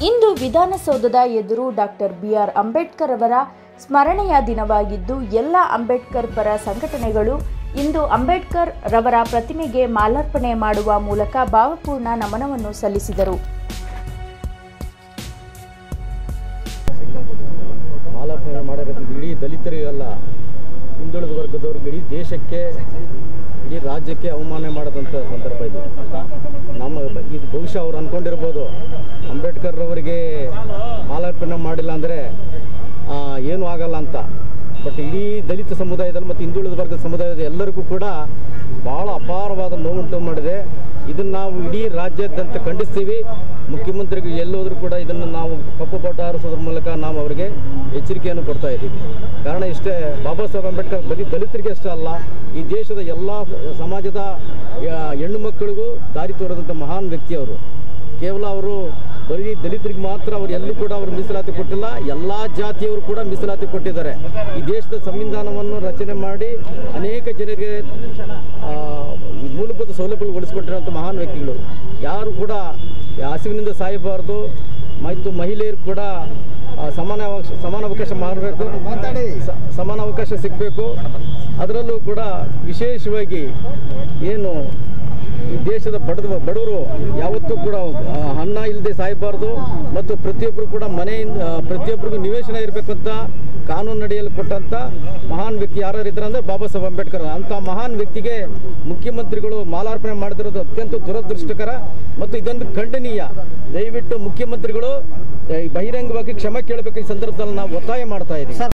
ಇಂದು ವಿಧಾನಸೌಧದ ಎದುರು doctor B R Ambedkar ಅವರ ಸ್ಮರಣೆಯ ದಿನವಾಗಿದ್ದು ಎಲ್ಲ ಅಂಬೇಡ್ಕರ್ ಪರ ಸಂಘಟನೆಗಳು ಇಂದು ಅಂಬೇಡ್ಕರ್ ರವರ ಪ್ರತಿಮೆಗೆ ಮಾಲಾರ್ಪಣೆ ಮಾಡುವ ಮೂಲಕ ಭಾವಪೂರ್ಣ ನಮನವನ್ನು ಸಲ್ಲಿಸಿದರು ಮಾಲಾರ್ಪಣೆ ಮಾಡೋದ್ರಿಂದ ಇಡೀ ದಲಿತರಿಗಲ್ಲ ಹಿಂದುಳಿದ ವರ್ಗದವ್ರಿಗೆ ಇಡೀ ದೇಶಕ್ಕೆ ಇಡೀ ರಾಜ್ಯಕ್ಕೆ ಅವಮಾನ ಮಾಡೋದಂಥ ಸಂದರ್ಭ ಇದು ನಮ್ಮ ಬ- ಇದು ಬಹುಶಃ ಅವ್ರು ಅಂದ್ಕೊಂಡಿರ್ಬೋದು ಅಂಬೇಡ್ಕರ್ ಅವರಿಗೆ ಮಾಲಾರ್ಪಣೆ ಮಾಡಿಲ್ಲ ಅಂದರೆ ಏನೂ ಆಗಲ್ಲ ಅಂತ ಬಟ್ ಇಡೀ ದಲಿತ ಸಮುದಾಯದಲ್ಲಿ ಮತ್ತು ಹಿಂದುಳಿದ ವರ್ಗದ ಸಮುದಾಯದ ಎಲ್ಲರಿಗೂ ಕೂಡ ಭಾಳ ಅಪಾರವಾದ ನೋವುಂಟು ಮಾಡಿದೆ ಇದನ್ನು ನಾವು ಇಡೀ ರಾಜ್ಯಾದ್ಯಂತ ಖಂಡಿಸ್ತೀವಿ ಮುಖ್ಯಮಂತ್ರಿಗೆ ಎಲ್ಲೋದ್ರೂ ಕೂಡ ಇದನ್ನು ನಾವು ಕಪ್ಪು ಬಾಟ ಹಾರಿಸೋದ್ರ ಮೂಲಕ ನಾವು ಅವರಿಗೆ ಎಚ್ಚರಿಕೆಯನ್ನು ಕೊಡ್ತಾ ಇದ್ದೀವಿ ಕಾರಣ ಇಷ್ಟೇ ಬಾಬಾ ಸಾಹೇಬ್ ಅಂಬೇಡ್ಕರ್ ಬರೀ ದಲಿತರಿಗೆ ಅಷ್ಟೇ ಅಲ್ಲ ಈ ದೇಶದ ಎಲ್ಲ ಸಮಾಜದ ಆ, ಹೆಣ್ಣು ಮಕ್ಕಳಿಗೂ ದಾರಿ ತೋರಿದಂಥ ಮಹಾನ್ ವ್ಯಕ್ತಿ ಅವರು ಕೇವಲ ಅವರು ಬರೀ ದಲಿತರಿಗೆ ಮಾತ್ರ ಅವರು ಎಲ್ಲೂ ಕೂಡ ಅವರು ಮೀಸಲಾತಿ ಕೊಟ್ಟಿಲ್ಲ ಎಲ್ಲ ಜಾತಿಯವರು ಕೂಡ ಮೀಸಲಾತಿ ಕೊಟ್ಟಿದ್ದಾರೆ ಈ ದೇಶದ ಸಂವಿಧಾನವನ್ನು ರಚನೆ ಮಾಡಿ ಅನೇಕ ಜನರಿಗೆ ಆ, ಮೂಲಭೂತ ಸೌಲಭ್ಯಗಳು ಒಲಿಸ್ಕೊಟ್ಟಿರುವಂಥ ಮಹಾನ್ ವ್ಯಕ್ತಿಗಳು ಯಾರು ಕೂಡ ಹಸಿವಿನಿಂದ ಸಾಯಬಾರ್ದು ಮತ್ತು ಮಹಿಳೆಯರು ಕೂಡ ಆ, ಸಮಾನ ಅವಕಾಶ ಸಮಾನ ಅವಕಾಶ ಮಾಡಬೇಕು ಸ- ಸಮಾನ ಅವಕಾಶ ಸಿಗಬೇಕು ಅದರಲ್ಲೂ ಕೂಡ ವಿಶೇಷವಾಗಿ ಏನು ಈ ದೇಶದ ಬಡದ ಬಡವರು ಯಾವತ್ತೂ ಕೂಡ ಆ, ಅನ್ನ ಇಲ್ಲದೆ ಸಾಯಬಾರ್ದು ಮತ್ತು ಪ್ರತಿಯೊಬ್ಬರು ಕೂಡ ಮನೆಯಿಂದ ಆ, ಪ್ರತಿಯೊಬ್ಬರಿಗೂ ನಿವೇಶನ ಇರಬೇಕಂತ ಕಾನೂನು ನಡೆಯಲು ಕೊಟ್ಟಂಥ ಮಹಾನ್ ವ್ಯಕ್ತಿ ಯಾರು ಇದ್ದಾರೆ ಅಂದರೆ ಬಾಬಾ ಸಾಹೇಬ್ ಅಂಬೇಡ್ಕರ್ ಅಂಥ ಮಹಾನ್ ವ್ಯಕ್ತಿಗೆ ಮುಖ್ಯಮಂತ್ರಿಗಳು ಮಾಲಾರ್ಪಣೆ ಮಾಡದಿರೋದು ಅತ್ಯಂತ ದುರದೃಷ್ಟಕರ ಮತ್ತು ಇದೊಂದು ಖಂಡನೀಯ ದಯವಿಟ್ಟು ಮುಖ್ಯಮಂತ್ರಿಗಳು ಆ, ಬಹಿರಂಗವಾಗಿ ಕ್ಷಮೆ ಕೇಳಬೇಕು ಈ ಸಂದರ್ಭದಲ್ಲಿ ನಾವು ಒತ್ತಾಯ ಮಾಡ್ತಾ ಇದ್ದೀವಿ